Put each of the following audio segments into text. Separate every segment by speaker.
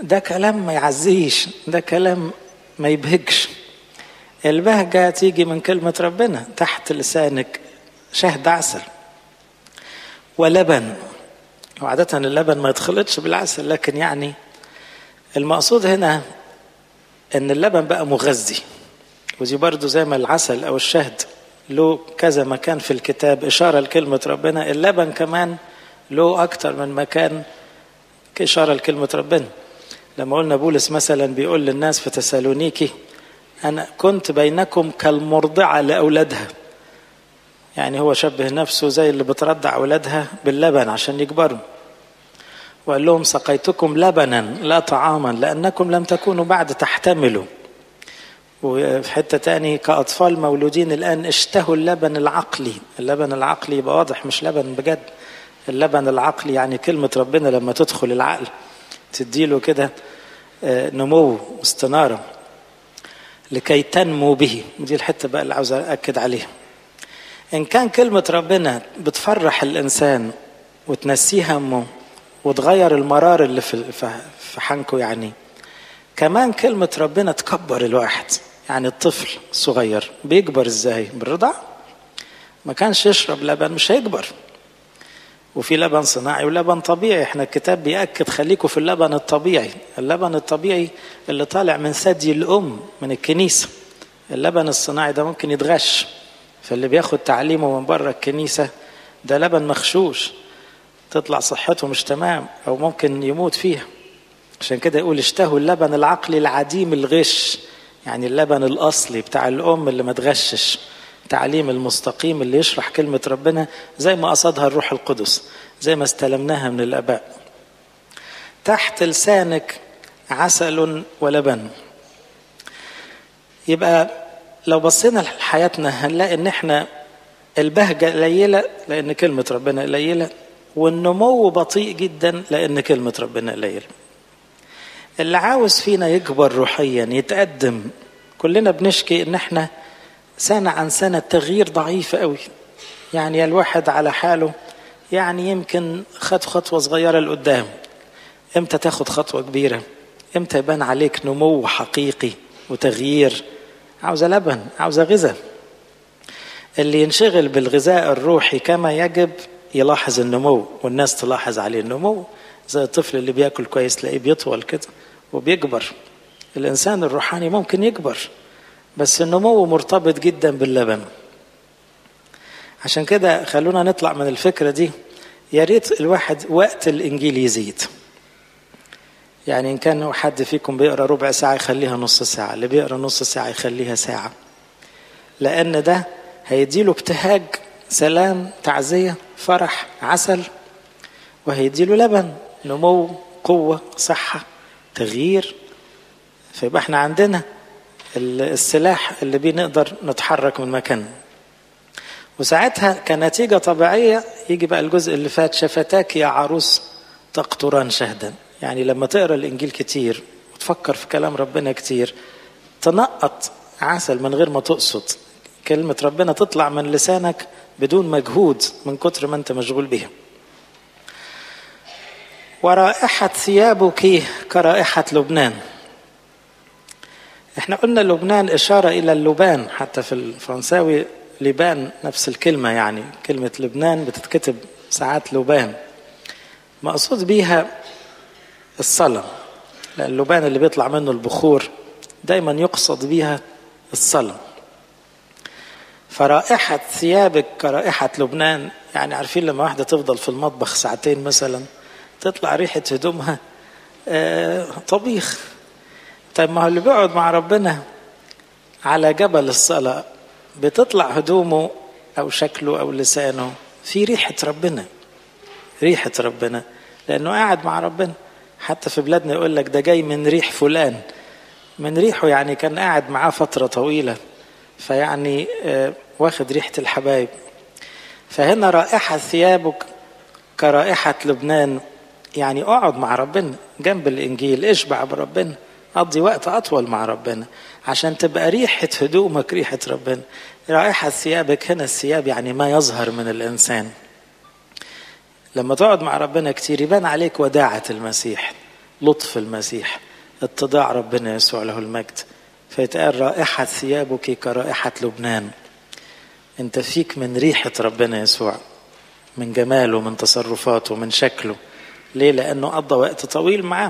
Speaker 1: ده كلام ما يعزيش ده كلام ما يبهجش البهجة تيجي من كلمة ربنا تحت لسانك شهد عسل ولبن وعادة اللبن ما يتخلطش بالعسل لكن يعني المقصود هنا ان اللبن بقى مغذي ودي برضو زي ما العسل او الشهد له كذا مكان في الكتاب اشاره لكلمه ربنا اللبن كمان له اكتر من مكان كاشاره لكلمه ربنا لما قلنا بولس مثلا بيقول للناس في تسالونيكي انا كنت بينكم كالمرضعه لاولادها يعني هو شبه نفسه زي اللي بترضع اولادها باللبن عشان يكبروا وقال لهم سقيتكم لبنا لا طعاما لأنكم لم تكونوا بعد تحتملوا وفي حتة تاني كأطفال مولودين الآن اشتهوا اللبن العقلي اللبن العقلي يبقى واضح مش لبن بجد اللبن العقلي يعني كلمة ربنا لما تدخل العقل تديله كده نمو واستنارة لكي تنمو به دي الحتة بقى اللي عاوز أكد عليها إن كان كلمة ربنا بتفرح الإنسان وتنسيه همه وتغير المرار اللي في في حنكه يعني كمان كلمة ربنا تكبر الواحد يعني الطفل الصغير بيكبر ازاي بالرضع ما كانش يشرب لبن مش هيكبر وفي لبن صناعي ولبن طبيعي احنا الكتاب بيأكد خليكم في اللبن الطبيعي اللبن الطبيعي اللي طالع من ثدي الأم من الكنيسة اللبن الصناعي ده ممكن يتغش فاللي بياخد تعليمه من بره الكنيسة ده لبن مغشوش تطلع صحته مش تمام او ممكن يموت فيها عشان كده يقول اشتهوا اللبن العقلي العديم الغش يعني اللبن الاصلي بتاع الام اللي ما تغشش تعليم المستقيم اللي يشرح كلمة ربنا زي ما قصدها الروح القدس زي ما استلمناها من الآباء تحت لسانك عسل ولبن يبقى لو بصينا لحياتنا هنلاقي ان احنا البهجة قليلة لأن كلمة ربنا قليلة والنمو بطيء جدا لأن كلمة ربنا قليلة اللي عاوز فينا يكبر روحيا يتقدم كلنا بنشكي ان احنا سنة عن سنة التغيير ضعيف قوي يعني الواحد على حاله يعني يمكن خد خطوة صغيرة لقدام امتى تاخد خطوة كبيرة امتى يبان عليك نمو حقيقي وتغيير عاوزة لبن عاوزة غذاء اللي ينشغل بالغذاء الروحي كما يجب يلاحظ النمو والناس تلاحظ عليه النمو زي الطفل اللي بياكل كويس تلاقيه بيطول كده وبيكبر الانسان الروحاني ممكن يكبر بس النمو مرتبط جدا باللبن عشان كده خلونا نطلع من الفكره دي يا ريت الواحد وقت الانجيل يزيد يعني ان كان حد فيكم بيقرا ربع ساعه يخليها نص ساعه اللي بيقرا نص ساعه يخليها ساعه لان ده هيديله ابتهاج سلام تعزيه فرح عسل وهيديله لبن نمو قوه صحه تغيير فيبقى احنا عندنا السلاح اللي بيه نقدر نتحرك من مكاننا وساعتها كنتيجة طبيعية يجي بقى الجزء اللي فات شفتاك يا عروس تقطران شهدا يعني لما تقرا الإنجيل كتير وتفكر في كلام ربنا كتير تنقط عسل من غير ما تقصد كلمة ربنا تطلع من لسانك بدون مجهود من كتر ما أنت مشغول بيها ورائحة ثيابك كرائحة لبنان احنا قلنا لبنان إشارة إلى اللبان حتى في الفرنساوي لبان نفس الكلمة يعني كلمة لبنان بتتكتب ساعات لبان مقصود بيها الصلاة لأن اللبان اللي بيطلع منه البخور دايما يقصد بيها الصلاة فرائحة ثيابك كرائحة لبنان يعني عارفين لما واحدة تفضل في المطبخ ساعتين مثلا تطلع ريحة هدومها آه طبيخ طيب ما هو اللي بيقعد مع ربنا على جبل الصلاة بتطلع هدومه أو شكله أو لسانه في ريحة ربنا ريحة ربنا لأنه قاعد مع ربنا حتى في بلادنا يقول لك ده جاي من ريح فلان من ريحه يعني كان قاعد معاه فترة طويلة فيعني آه واخد ريحة الحبايب فهنا رائحة ثيابك كرائحة لبنان يعني اقعد مع ربنا جنب الإنجيل اشبع بربنا قضي وقت أطول مع ربنا عشان تبقى ريحة هدومك ريحة ربنا رائحة ثيابك هنا الثياب يعني ما يظهر من الإنسان لما تقعد مع ربنا كتير يبان عليك وداعة المسيح لطف المسيح اتضاع ربنا يسوع له المجد فيتقال رائحة ثيابك كرائحة لبنان انت فيك من ريحة ربنا يسوع من جماله من تصرفاته من شكله ليه لأنه قضى وقت طويل معاه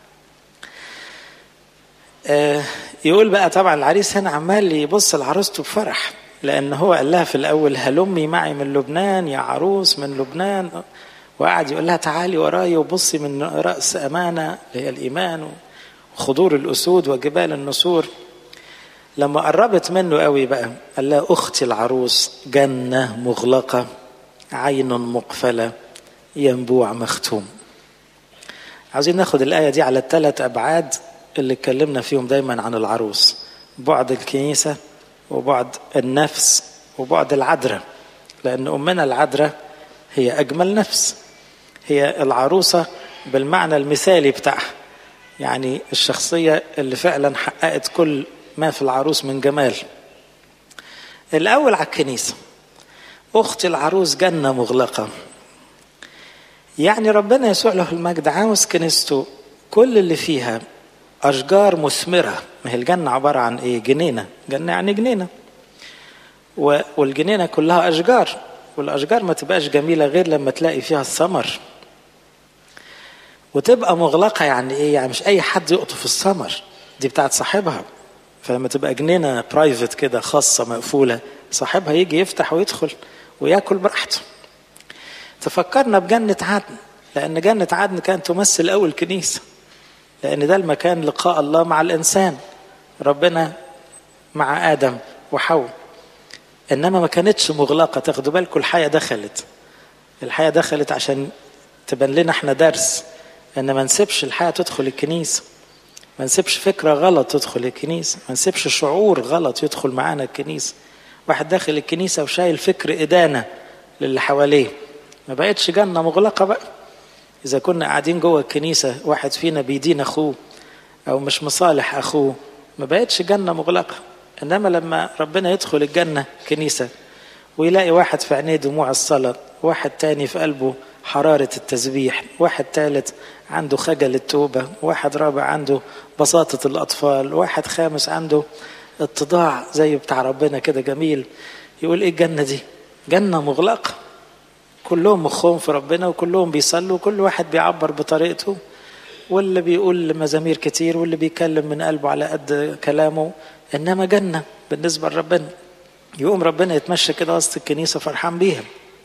Speaker 1: آه يقول بقى طبعا العريس هنا عمال يبص لعروسته بفرح لأن هو قال لها في الأول هلمي معي من لبنان يا عروس من لبنان وقعد يقول لها تعالي وراي وبصي من رأس أمانة اللي هي الإيمان وخضور الأسود وجبال النسور لما قربت منه قوي بقى قال لها أختي العروس جنة مغلقة عين مقفلة ينبوع مختوم عاوزين ناخد الآية دي على الثلاث أبعاد اللي اتكلمنا فيهم دايما عن العروس بعد الكنيسة وبعد النفس وبعد العذراء لأن أمنا العذراء هي أجمل نفس هي العروسة بالمعنى المثالي بتاعها يعني الشخصية اللي فعلا حققت كل ما في العروس من جمال الأول على الكنيسة أخت العروس جنة مغلقة يعني ربنا يسوع له المجد عاوز كنيسته كل اللي فيها أشجار مثمرة ما هي الجنة عبارة عن إيه جنينة جنة يعني جنينة والجنينة كلها أشجار والأشجار ما تبقاش جميلة غير لما تلاقي فيها الثمر وتبقى مغلقة يعني إيه يعني مش أي حد يقطف الثمر دي بتاعت صاحبها فلما تبقى جنينة برايفت كده خاصة مقفولة صاحبها يجي يفتح ويدخل وياكل براحته تفكرنا بجنة عدن لأن جنة عدن كانت تمثل أول كنيسة لأن ده المكان لقاء الله مع الإنسان ربنا مع آدم وحواء إنما ما كانتش مغلقة تاخدوا بالكم الحياة دخلت الحياة دخلت عشان تبان لنا احنا درس ان ما نسيبش الحياة تدخل الكنيسة ما نسيبش فكرة غلط تدخل الكنيسة ما نسيبش شعور غلط يدخل معانا الكنيسة واحد داخل الكنيسة وشايل فكر إدانة للي حواليه ما بقتش جنة مغلقة بقى إذا كنا قاعدين جوه الكنيسة واحد فينا بيدين أخوه أو مش مصالح أخوه ما بقتش جنة مغلقة إنما لما ربنا يدخل الجنة كنيسة ويلاقي واحد في عينيه دموع الصلاة واحد تاني في قلبه حرارة التسبيح واحد ثالث عنده خجل التوبة واحد رابع عنده بساطة الأطفال واحد خامس عنده اتضاع زي بتاع ربنا كده جميل يقول ايه الجنة دي جنة مغلقة كلهم مخهم في ربنا وكلهم بيصلوا وكل واحد بيعبر بطريقته واللي بيقول مزامير كتير واللي بيكلم من قلبه على قد كلامه انما جنة بالنسبة لربنا يقوم ربنا يتمشى كده وسط الكنيسة فرحان بيها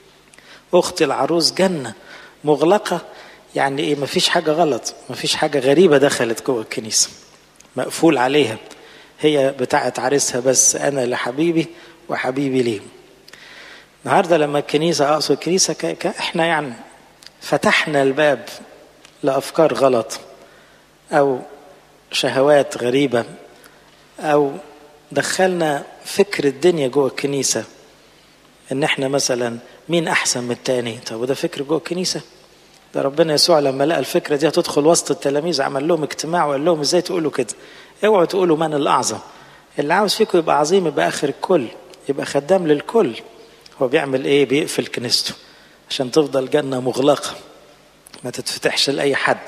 Speaker 1: أخت العروس جنة مغلقة يعني إيه مفيش حاجة غلط مفيش حاجة غريبة دخلت جوه الكنيسة مقفول عليها هي بتاعت عريسها بس أنا لحبيبي وحبيبي ليه النهارده لما الكنيسة أقصد الكنيسة ك... إحنا يعني فتحنا الباب لأفكار غلط أو شهوات غريبة أو دخلنا فكر الدنيا جوه الكنيسة إن إحنا مثلا مين أحسن من التاني طب وده فكر جوه الكنيسة ده ربنا يسوع لما لقى الفكرة دي هتدخل وسط التلاميذ عمل لهم اجتماع وقال لهم ازاي تقولوا كده اوعوا تقولوا من الأعظم اللي عاوز فيكم يبقى عظيم يبقى آخر الكل يبقى خدام للكل هو بيعمل ايه بيقفل كنيسته عشان تفضل جنة مغلقة ما تتفتحش لأي حد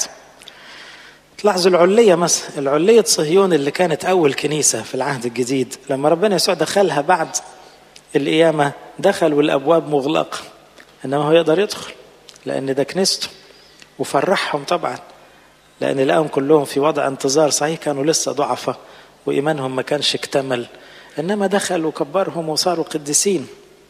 Speaker 1: تلاحظوا العلية مثلا العلية صهيون اللي كانت أول كنيسة في العهد الجديد لما ربنا يسوع دخلها بعد القيامة دخل والأبواب مغلقة إنما هو يقدر يدخل لأن ده كنيسته وفرحهم طبعا لأن لقاهم كلهم في وضع انتظار صحيح كانوا لسه ضعفة وإيمانهم ما كانش اكتمل إنما دخل وكبرهم وصاروا قديسين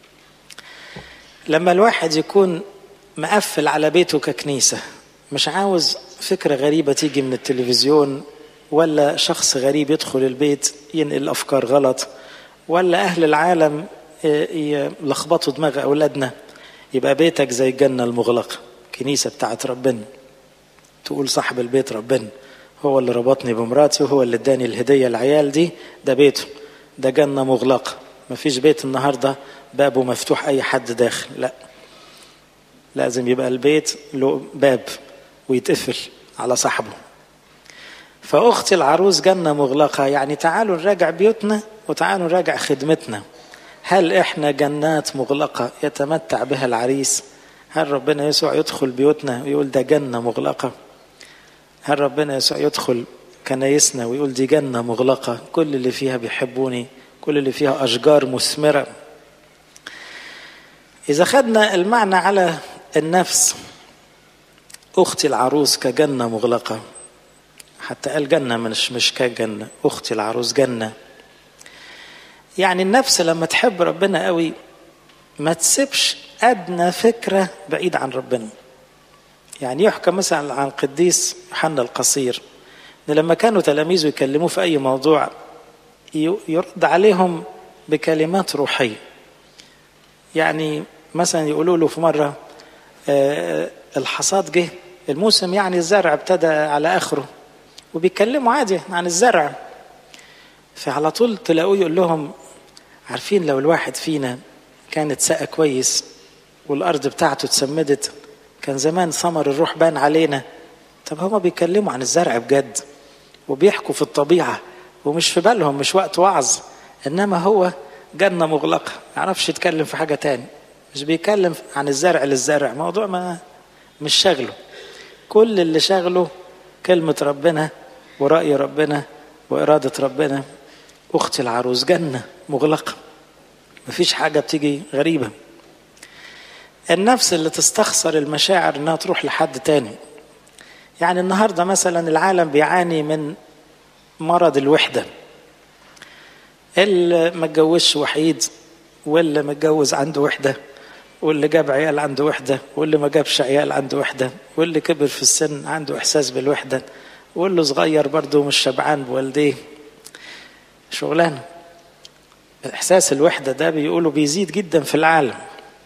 Speaker 1: لما الواحد يكون مقفل على بيته ككنيسة مش عاوز فكرة غريبة تيجي من التلفزيون ولا شخص غريب يدخل البيت ينقل أفكار غلط ولا أهل العالم يلخبطوا دماغ أولادنا يبقى بيتك زي الجنة المغلقة كنيسة بتاعت ربنا تقول صاحب البيت ربنا هو اللي ربطني بمراتي وهو اللي اداني الهدية العيال دي ده بيته ده جنة مغلقة مفيش بيت النهاردة بابه مفتوح أي حد داخل لا لازم يبقى البيت له باب ويتقفل على صاحبه فأختي العروس جنة مغلقة يعني تعالوا نراجع بيوتنا وتعالوا نراجع خدمتنا هل احنا جنات مغلقة يتمتع بها العريس هل ربنا يسوع يدخل بيوتنا ويقول ده جنة مغلقة هل ربنا يسوع يدخل كنايسنا ويقول دي جنة مغلقة كل اللي فيها بيحبوني كل اللي فيها أشجار مثمرة إذا خدنا المعنى على النفس أختي العروس كجنة مغلقة حتى قال جنة مش مش كجنة أختي العروس جنة يعني النفس لما تحب ربنا قوي ما تسيبش أدنى فكرة بعيد عن ربنا يعني يحكى مثلا عن قديس يوحنا القصير ان لما كانوا تلاميذه يكلموه في اي موضوع يرد عليهم بكلمات روحيه يعني مثلا يقولوا له في مره الحصاد جه الموسم يعني الزرع ابتدى على اخره وبيتكلموا عادي عن الزرع فعلى طول تلاقوه يقول لهم عارفين لو الواحد فينا كانت سقى كويس والارض بتاعته اتسمدت كان زمان ثمر الروح بان علينا طب هما بيتكلموا عن الزرع بجد وبيحكوا في الطبيعة ومش في بالهم مش وقت وعظ إنما هو جنة مغلقة ما يعرفش يتكلم في حاجة تاني مش بيتكلم عن الزرع للزرع موضوع ما مش شغله كل اللي شغله كلمة ربنا ورأي ربنا وإرادة ربنا أختي العروس جنة مغلقة مفيش حاجة بتيجي غريبة النفس اللي تستخسر المشاعر انها تروح لحد تاني يعني النهارده مثلا العالم بيعاني من مرض الوحده اللي ما اتجوزش وحيد واللي متجوز عنده وحده واللي جاب عيال عنده وحده واللي ما جابش عيال عنده وحده واللي كبر في السن عنده احساس بالوحده واللي صغير برضه مش شبعان بوالديه شغلانه احساس الوحده ده بيقولوا بيزيد جدا في العالم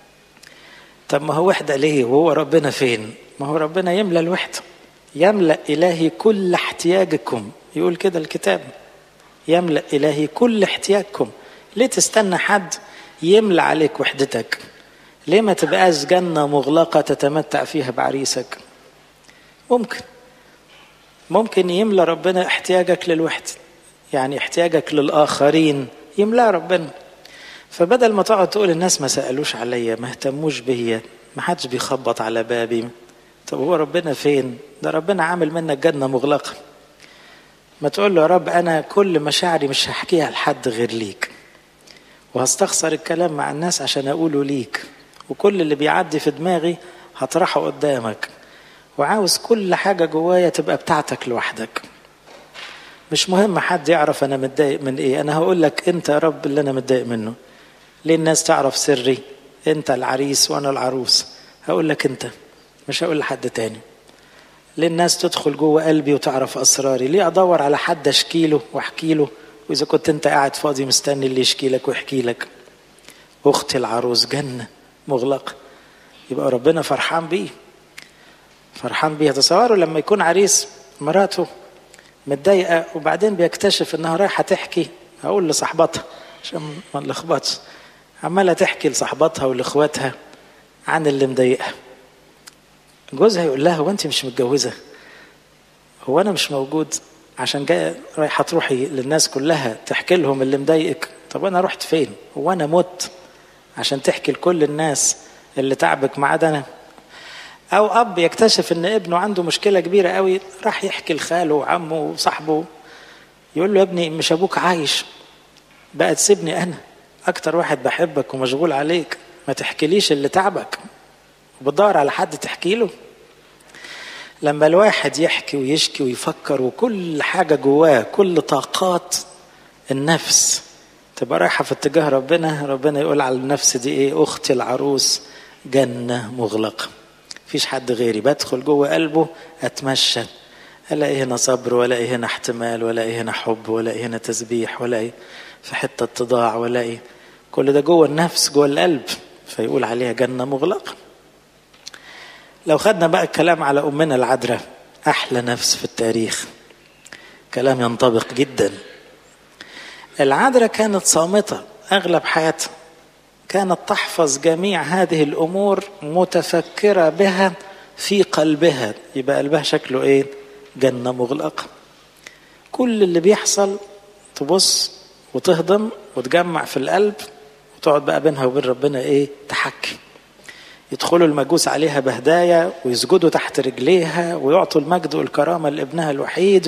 Speaker 1: طب ما هو وحده ليه وهو ربنا فين ما هو ربنا يملى الوحده يملا الهي كل احتياجكم يقول كده الكتاب يملا الهي كل احتياجكم ليه تستنى حد يملى عليك وحدتك ليه ما تبقاش جنة مغلقة تتمتع فيها بعريسك ممكن ممكن يملى ربنا احتياجك للوحدة يعني احتياجك للآخرين يملى ربنا فبدل ما تقعد تقول الناس ما سألوش عليا ما اهتموش بيا ما حدش بيخبط على بابي طب هو ربنا فين ده ربنا عامل منك جنة مغلقة ما تقول له يا رب أنا كل مشاعري مش هحكيها لحد غير ليك وهستخسر الكلام مع الناس عشان أقوله ليك وكل اللي بيعدي في دماغي هطرحه قدامك وعاوز كل حاجة جوايا تبقى بتاعتك لوحدك مش مهم حد يعرف أنا متضايق من إيه أنا هقول لك أنت يا رب اللي أنا متضايق منه ليه الناس تعرف سري أنت العريس وأنا العروس هقول لك أنت مش هقول لحد تاني ليه الناس تدخل جوه قلبي وتعرف أسراري ليه أدور على حد أشكي له وأحكي له وإذا كنت أنت قاعد فاضي مستني اللي يشكي لك ويحكي لك أختي العروس جنة مغلقة يبقى ربنا فرحان بيه فرحان بيها تصوروا لما يكون عريس مراته متضايقة وبعدين بيكتشف انها رايحة تحكي هقول لصاحبتها عشان ما نلخبطش عمالة تحكي لصاحبتها ولاخواتها عن اللي مضايقها جوزها يقول لها هو انت مش متجوزة هو انا مش موجود عشان جاي رايحة تروحي للناس كلها تحكي لهم اللي مضايقك طب انا رحت فين هو انا مت عشان تحكي لكل الناس اللي تعبك ما عدا انا او اب يكتشف ان ابنه عنده مشكله كبيره قوي راح يحكي لخاله وعمه وصاحبه يقول له يا ابني مش ابوك عايش بقى تسيبني انا اكتر واحد بحبك ومشغول عليك ما تحكيليش اللي تعبك وبتدور على حد تحكي له لما الواحد يحكي ويشكي ويفكر وكل حاجه جواه كل طاقات النفس تبقى رايحه في اتجاه ربنا ربنا يقول على النفس دي ايه اختي العروس جنه مغلقه فيش حد غيري بدخل جوه قلبه اتمشى الاقي هنا صبر والاقي هنا احتمال والاقي هنا حب والاقي هنا تسبيح والاقي في حته اتضاع والاقي كل ده جوه النفس جوه القلب فيقول عليها جنه مغلقه لو خدنا بقى الكلام على امنا العذراء احلى نفس في التاريخ كلام ينطبق جدا العذراء كانت صامته اغلب حياتها كانت تحفظ جميع هذه الامور متفكره بها في قلبها يبقى قلبها شكله ايه جنه مغلقه كل اللي بيحصل تبص وتهضم وتجمع في القلب وتقعد بقى بينها وبين ربنا ايه تحكي يدخلوا المجوس عليها بهدايا ويسجدوا تحت رجليها ويعطوا المجد والكرامة لابنها الوحيد